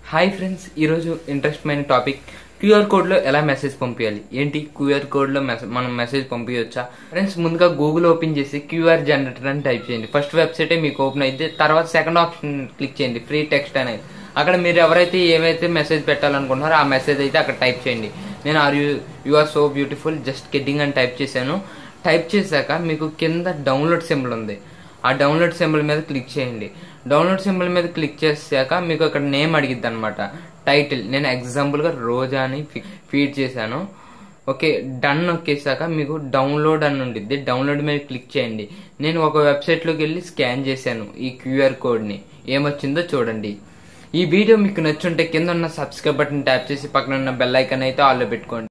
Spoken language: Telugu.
హాయ్ ఫ్రెండ్స్ ఈరోజు ఇంట్రెస్ట్మైన టాపిక్ క్యూఆర్ కోడ్లో ఎలా మెసేజ్ పంపించాలి ఏంటి క్యూఆర్ కోడ్లో మెసేజ్ మనం మెసేజ్ పంపించవచ్చా ఫ్రెండ్స్ ముందుగా గూగుల్ ఓపెన్ చేసి క్యూఆర్ జనరేటర్ అని టైప్ చేయండి ఫస్ట్ వెబ్సైటే మీకు ఓపెన్ అయితే తర్వాత సెకండ్ ఆప్షన్ క్లిక్ చేయండి ఫ్రీ టెక్స్ట్ అనేది అక్కడ మీరు ఎవరైతే ఏమైతే మెసేజ్ పెట్టాలనుకుంటున్నారో ఆ మెసేజ్ అయితే అక్కడ టైప్ చేయండి నేను are you you are so beautiful just kidding అని టైప్ చేశాను టైప్ చేశాక మీకు కింద డౌన్లోడ్ సింబల్ ఉంది ఆ డౌన్లోడ్ సింబల్ మీద క్లిక్ చేయండి డౌన్లోడ్ సింబల్ మీద క్లిక్ చేశాక మీకు అక్కడ నేమ్ అడిగిద్ది అనమాట టైటిల్ నేను ఎగ్జాంపుల్గా రోజా అని ఫీడ్ చేశాను ఓకే డన్ నొక్కేసాక మీకు డౌన్లోడ్ అని ఉండిద్ది డౌన్లోడ్ మీద క్లిక్ చేయండి నేను ఒక వెబ్సైట్లోకి వెళ్ళి స్కాన్ చేశాను ఈ క్యూఆర్ కోడ్ని ఏమొచ్చిందో చూడండి ఈ వీడియో మీకు నచ్చుంటే కింద ఉన్న సబ్స్క్రైబ్ బటన్ ట్యాప్ చేసి పక్కన ఉన్న బెల్ ఐకాన్ అయితే ఆల్లో పెట్టుకోండి